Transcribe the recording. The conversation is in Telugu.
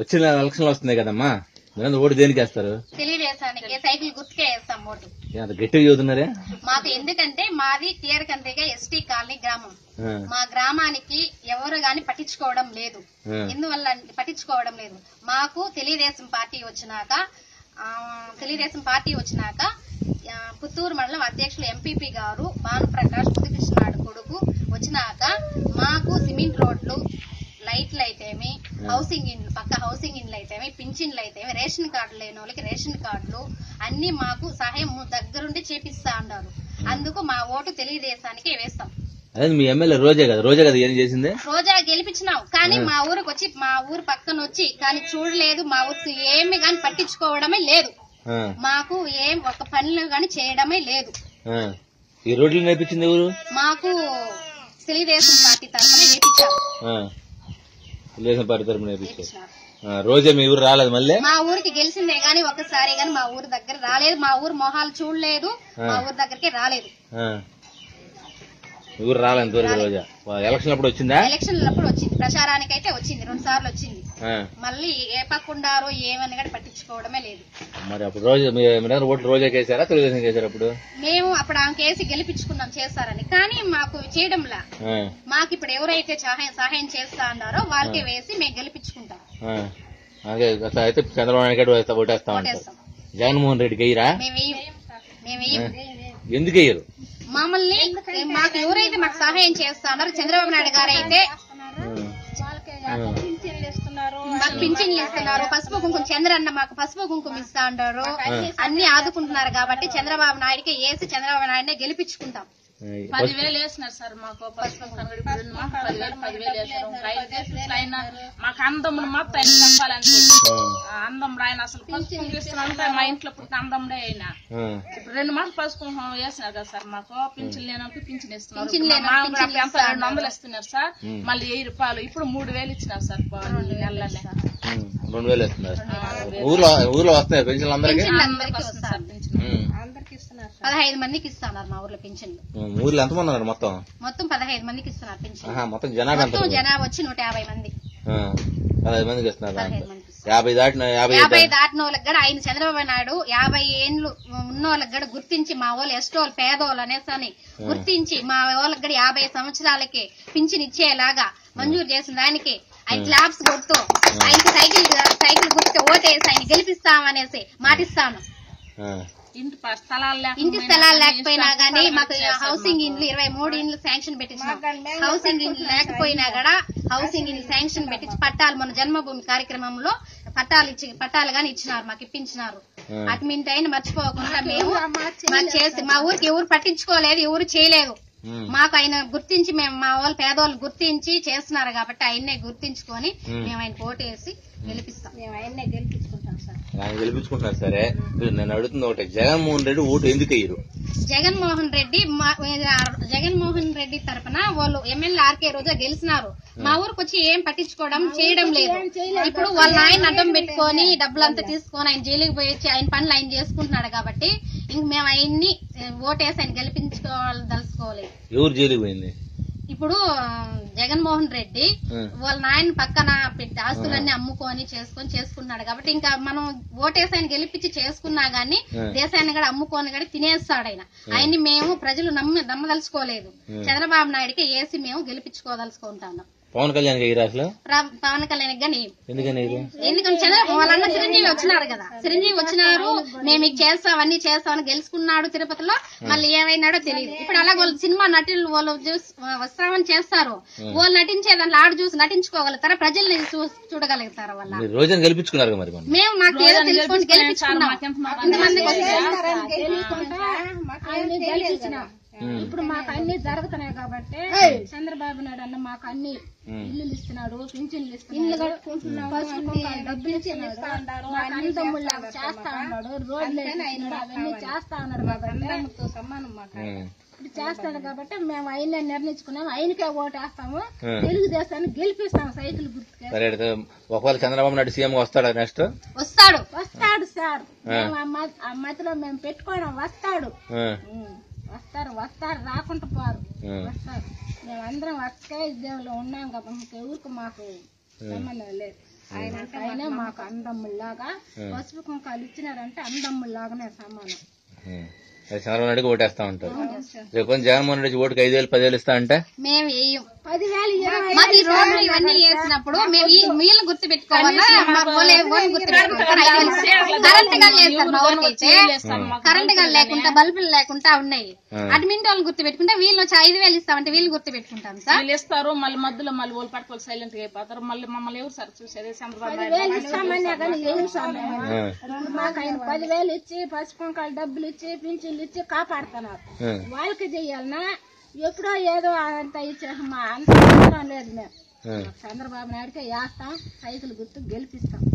వచ్చిన ఎలక్షన్లు వస్తున్నాయి కదమ్మా మీరందరూ ఓటు దేనికి వేస్తారు తెలుగుదేశానికి సైకిల్ గుర్తుకే వేస్తాం ఓటు ఏ, అంత గట్టిగా చదువుతున్నారే మాకు ఎందుకంటే మాది తీరకంతగా ఎస్టీ కాలనీ గ్రామం ఆ, మా గ్రామానికి ఎవరు గాని పట్టించుకోవడం లేదు ఆ, ఎందువల్ల అంటే పట్టించుకోవడం లేదు మాకు తెలుగుదేశం పార్టీ వచ్చినాక ఆ, తెలుగుదేశం పార్టీ వచ్చినాక ఆ, పుత్తూరు మండలం అధ్యక్షులు ఎంపీపీ గారు భానుప్రకాష్ ముదికృష్ణనాడు కొడుకు వచ్చినాక మాకు సిమెంట్ రోడ్లు లైట్లు అయితేమి హౌసింగ్ ఇండ్లు పక్క హౌసింగ్ ఇండ్లు అయితేమి పింఛన్లు అయితేమి రేషన్ కార్డులు లేని వాళ్ళకి రేషన్ కార్డులు అన్ని మాకు సహాయం దగ్గరుండి చేపిస్తా అన్నారు అందుకు మా ఓటు తెలుగుదేశానికి వేస్తాం అదే మీ ఎమ్మెల్యే రోజే కదా రోజే కదా ఏం చేసింది రోజా గెలిపించినాం కానీ మా ఊరికి వచ్చి మా ఊరు పక్కన వచ్చి కానీ చూడలేదు మా ఊరికి ఏమి గాని పట్టించుకోవడమే లేదు ఆ, మాకు ఏం ఒక పనులు గాని చేయడమే లేదు ఆ. ఈ రోడ్లు నేర్పించింది ఎవరు మాకు తెలుగుదేశం పార్టీ తరఫున వేపించారు ఆ, తెలుగుదేశం పార్టీ తరపున నేర్పించారు వేపించినారు. ఆ, రోజే మీ ఊరు రాలేదు మళ్ళీ మా ఊరికి గెలిచిందే గాని ఒక్కసారి గాని మా ఊరు దగ్గర రాలేదు మా ఊరు మొహాలు చూడలేదు మా ఊరు దగ్గరికి రాలేదు ఆ. మీ ఊరు రాలేదు ఇంతవరకు రోజా వా- ఎలక్షన్ అప్పుడు వచ్చిందా ఎలక్షన్ అప్పుడు వచ్చింది ప్రచారానికి అయితే వచ్చింది రెండు సార్లు వచ్చింది ఆ, మళ్ళీ ఏ పక్కుండారో ఏమని కూడా పట్టించుకోవడమే లేదు మరి అప్పుడు రోజు మీ మీరు ఓట్లు రోజా కేసారా తెలుగుదేశం కేసారా అప్పుడు మేము అప్పుడు ఆమె కేసి గెలిపించుకున్నాం చేస్తారని కానీ మాకు చేయడంలా ఆ, మాకు ఇప్పుడు ఎవరైతే సహాయం సహాయం చేస్తా అన్నారో వాళ్ళకే వేసి మేము గెలిపించుకుంటాం ఆ. అదే అట్లా అయితే చంద్రబాబు నాయుడు గారు వేస్తా ఓటేస్తా ఉంటారు ఓటేస్తాం జగన్మోహన్ రెడ్డికి వెయ్యరా మేము వెయ్యం మేము వెయ్యం ఎందుకు వెయ్యరు మమ్మల్ని మాకు ఎవరైతే మాకు సహాయం చేస్తా అన్నారో చంద్రబాబు నాయుడు గారు అయితే మాకు పింఛన్లు ఇస్తున్నారు పసుపు కుంకుమ చంద్రన్న మాకు పసుపు కుంకుమ ఇస్తా అంటారు అన్ని ఆదుకుంటున్నారు కాబట్టి చంద్రబాబు నాయుడుకి వేసి చంద్రబాబు నాయుడునే గెలిపించుకుంటాం పదివేలు వేసినారు సార్ మాకు పసుపు కంగడి ఇప్పుడు మాకు పదివేలు పదివేలు వేసారు ఇంకా ఐదు వేలు ఆయన మాకు అందములు మొత్తం ఆయన చెప్పాలని ఆ అందముడు ఆయన అసలు పసుపు ఇస్తున్నా మా ఇంట్లో పుట్టిన అందముడే ఆయన ఇప్పుడు రెండు మాటలు పసుపు వేసినారు కదా సార్ మాకు పింఛన్ లేనప్పుడు పింఛన్ ఇస్తున్నారు పింఛన్ లేనప్పుడు మా కూడా పింఛన్ ఎంత రెండు వందలు ఇస్తున్నారు సార్ మళ్ళీ వెయ్యి రూపాయలు ఇప్పుడు మూడు వేలు ఇచ్చినారు సార్ ఈ నెలలే రెండు వేలు వేస్తున్నారు ఊర్లో ఊర్లో వస్తాయి పెన్షన్లు అందరికి పింఛన్లు అందరికీ వస్తారు ఉమ్. పదహైదు మందికి ఇస్తున్నారు మా ఊర్లో పింఛన్లు ఉమ్, ఊర్లో ఎంతమంది ఉన్నారు మొత్తం మొత్తం పదహైదు మందికి ఇస్తున్నారు పింఛన్ ఆహా, మొత్తం జనాభా ఎంత మొత్తం జనాభా వచ్చి నూట యాభై మంది ఆ, పదహైదు మందికి ఇస్తున్నారు పదహైదు దాంట్లో. మందికి యాభై దాటిన యాభై యాభై దాటిన వాళ్ళకి కూడా ఆయన చంద్రబాబు నాయుడు యాభై ఏండ్లు ఉన్న వాళ్ళకి కూడా గుర్తించి మా వాళ్ళు ఎస్టోళ్ళు పేదోళ్ళు అనేసని గుర్తించి మా వాళ్ళకి కూడా యాభై సంవత్సరాలకి పింఛన్ ఇచ్చేలాగా మంజూరు చేసిన దానికి ఆయన క్లాప్స్ కొడుతూ ఆయనకి సైకిల్ సైకిల్ గుర్తు ఓటేసి ఆయన గెలిపిస్తామనేసి మాటిస్తాను ఆ, ఇంటి ప- స్థలాలు లేకపోయినా ఇంటి స్థలాలు లేకపోయినా గానీ మాకు హౌసింగ్ ఇండ్లు ఇరవై మూడు ఇండ్లు శాంక్షన్ పెట్టించినాం హౌసింగ్ ఇండ్లు లేకపోయినా కూడా హౌసింగ్ ఇండ్లు శాంక్షన్ పెట్టించి పట్టాలు మన జన్మభూమి కార్యక్రమంలో పట్టాలు ఇచ్చి పట్టాలు గాని ఇచ్చినారు మాకు ఇప్పించినారు అటు అయిన మర్చిపోకుండా మేము మాకు చేసి మా ఊరికి ఎవరు పట్టించుకోలేదు ఎవరు చేయలేదు ఉమ్, మాకు ఆయన గుర్తించి మేము మా వాళ్ళు పేదవాళ్ళు గుర్తించి చేస్తున్నారు కాబట్టి ఆయన్నే గుర్తించుకొని మేము ఆయన ఓటేసి గెలిపిస్తాం మేము ఆయన్నే గెలిపించుకుంటాం సార్ ఆయన గెలిపించుకుంటున్నారు సరే ఇప్పుడు నేను అడుగుతుంది ఒకటి జగన్మోహన్ రెడ్డి ఓటు ఎందుకు అయ్యారు జగన్మోహన్ రెడ్డి మా- జగన్మోహన్ రెడ్డి తరపున వాళ్ళు ఎమ్మెల్యే ఆర్కే రోజా గెలిచినారు మా ఊరికి వచ్చి ఏం పట్టించుకోవడం చేయడం లేదు ఇప్పుడు వాళ్ళ ఆయన అడ్డం పెట్టుకొని డబ్బులంతా తీసుకొని ఆయన జైలుకి పోయి వచ్చి ఆయన పనులు ఆయన చేసుకుంటున్నాడు కాబట్టి ఇంక మేము ఆయన్ని ఏ, ఓటేసి ఆయన గెలిపించుకోవాలి దలుచుకోలేదు ఎవరు జైలుకి పోయింది ఇప్పుడు ఆ, జగన్మోహన్ రెడ్డి ఉం. వాళ్ళ నాయన పక్కన పెట్టి ఆస్తులన్నీ అమ్ముకొని చేసుకొని చేసుకున్నాడు కాబట్టి ఇంకా మనం ఓటేసి ఆయన గెలిపించి చేసుకున్నా గానీ ఉం. దేశాన్ని కూడా అమ్ముకొని కూడా తినేస్తాడు ఆయన ఆయన్ని మేము ప్రజలు నమ్మి నమ్మదలుచుకోలేదు చంద్రబాబు నాయుడుకి వేసి మేము గెలిపించుకోదలుచుకుంటాను పవన్ కళ్యాణ్ అయ్యారు అసలు రా- పవన్ కళ్యాణ్ గాని ఎందుకని అయ్యారు ఎందుకంటే చంద్ర వాళ్ళన్న చిరంజీవి వచ్చినారు కదా చిరంజీవి వచ్చినారు మేము మీకు చేస్తాం అన్ని చేస్తామని గెలుచుకున్నాడు తిరుపతిలో మళ్ళీ ఏమైనాడో తెలియదు ఇప్పుడు అలా వాళ్ళు సినిమా నటులు వాళ్ళు చూసి వస్తామని చేస్తారు వాళ్ళు నటించే దాంట్లో ఆడు చూసి నటించుకోగలుగుతారా ప్రజల్ని చూ- చూడగలుగుతారా వాళ్ళ మీరు రోజున గెలిపించుకున్నారు కదా మరి మొన్న. మేము మాకు ఏదో తెలుసుకొని గెలిపించుకున్నాం ఇంతమందికి వస్తే ఇప్పుడు మాకు అన్ని జరుగుతున్నాయి కాబట్టి చంద్రబాబు నాయుడు అన్న మాకు అన్ని ఇల్లులు ఇస్తున్నాడు పింఛన్లు ఇస్తున్నాడు పసుపు కుంకాలు డబ్బులు ఇస్తున్నాడు మాకు అన్ని తమ్ముళ్ళగా చేస్తా ఉన్నాడు రోడ్లు వేసిస్తున్నాడు అవన్నీ చేస్తా ఉన్నాడు కాబట్టి సమానం మాకు ఉమ్, ఇప్పుడు చేస్తాడు కాబట్టి మేము ఆయన్నే నిర్ణయించుకున్నాము ఆయనకే ఓటేస్తాము ఉం. తెలుగుదేశాన్ని గెలిపిస్తాము సైకిల్ గుర్తుకే సరే అయితే ఒకవేళ చంద్రబాబు నాయుడు సీఎం వస్తాడా నెక్స్ట్ వస్తాడు వస్తాడు సార్ మేము ఆ మత- ఆ మధ్యలో మేము పెట్టుకోవడం వస్తాడు ఉం. వస్తారు వస్తారు రాకుండా పోరు వస్తారు మేమందరం ఒకే దేవుళ్ళు ఉన్నాం కాబట్టి మాకు ఎవరికి మాకు సంబంధం లేదు ఆయన ఆయనే మాకు అందమ్ముల్లాగా పసుపు కుంకాలు ఇచ్చినారంటే అందమ్ముల్లాగానే సమానం ఉం. అది చంద్రబాబు నాయుడుకి ఓటేస్తా ఉంటారు రేపు కొంచెం జగన్మోహన్ రెడ్డి ఓటుకి ఐదు వేలు పదివేలు ఇస్తా అంటే మేము వేయం పదివేలు ఇరవై మాకు ఈ రోడ్లు ఇవన్నీ వేసినప్పుడు మేము ఈ వీళ్ళు గుర్తు పెట్టుకోవాలా మా ఓలే ఓన్ గుర్తు పెట్టుకోవాలి కరెంట్ గా లేదు సార్ మా ఊరికైతే కరెంట్ గా లేకుండా బల్బులు లేకుండా ఉన్నాయి అడ్మిన్ వాళ్ళు గుర్తు పెట్టుకుంటే వీళ్ళు వచ్చి ఐదు వేలు ఇస్తామంటే వీళ్ళు గుర్తు పెట్టుకుంటాం సార్ వీళ్ళు ఇస్తారు మళ్ళీ మధ్యలో మళ్ళీ వాళ్ళు పట్టుకోవాలి సైలెంట్ గా అయిపోతారు మళ్ళీ మమ్మల్ని ఎవరు సార్ చూసేది చంద్రబాబు నాయుడు పదివేలు ఇస్తామన్నా కానీ ఏం స్వామి ఉం. రెండు మాకు ఆయన పదివేలు ఇచ్చి పసుపు కుంకాలు డబ్బులు ఇచ్చి పింఛన్లు ఇచ్చి కాపాడుతున్నారు ఉం. వాళ్ళకి చెయ్యాలన్నా ఎప్పుడో ఏదో అంత ఇచ్చే మా అంత అవసరం లేదు మేము ఉం. చంద్రబాబు నాయుడుకే వేస్తాం సైకిల్ గుర్తు గెలిపిస్తాం